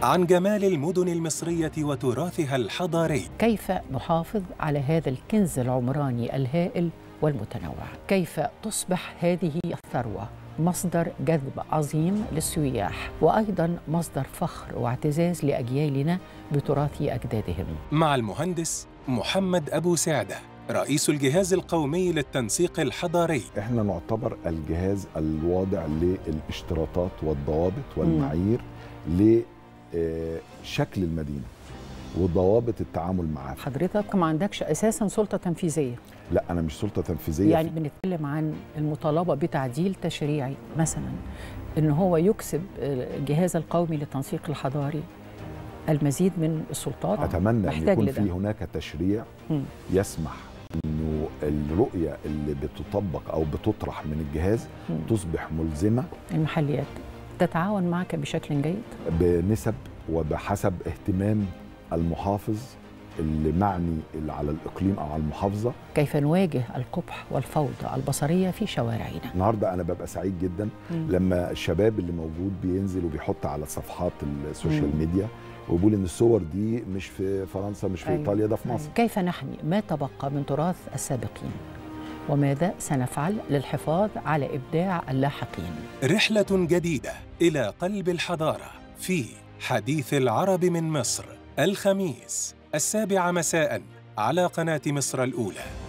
عن جمال المدن المصرية وتراثها الحضاري كيف نحافظ على هذا الكنز العمراني الهائل والمتنوع كيف تصبح هذه الثروة مصدر جذب عظيم للسياح وأيضا مصدر فخر واعتزاز لأجيالنا بتراث أجدادهم مع المهندس محمد أبو سعدة رئيس الجهاز القومي للتنسيق الحضاري احنا نعتبر الجهاز الواضع للاشتراطات والضوابط والمعايير لشكل المدينه وضوابط التعامل معها حضرتك ما عندكش أساسا سلطة تنفيذية لا انا مش سلطه تنفيذيه يعني بنتكلم عن المطالبة بتعديل تشريعي مثلا إن هو يكسب الجهاز القومي للتنسيق الحضاري المزيد من السلطات اتمنى ان محتاج يكون لده. في هناك تشريع مم. يسمح انه الرؤيه اللي بتطبق او بتطرح من الجهاز مم. تصبح ملزمه المحليات تتعاون معك بشكل جيد بنسب وبحسب اهتمام المحافظ اللي معني اللي على الاقليم او على المحافظه كيف نواجه القبح والفوضى البصرية في شوارعنا النهارده انا ببقى سعيد جدا مم. لما الشباب اللي موجود بينزل وبيحط على صفحات السوشيال مم. ميديا وبيقول ان الصور دي مش في فرنسا مش في أيوة. ايطاليا ده في مصر كيف نحمي ما تبقى من تراث السابقين وماذا سنفعل للحفاظ على إبداع اللاحقين رحلة جديدة إلى قلب الحضارة في حديث العرب من مصر الخميس السابعة مساء على قناة مصر الأولى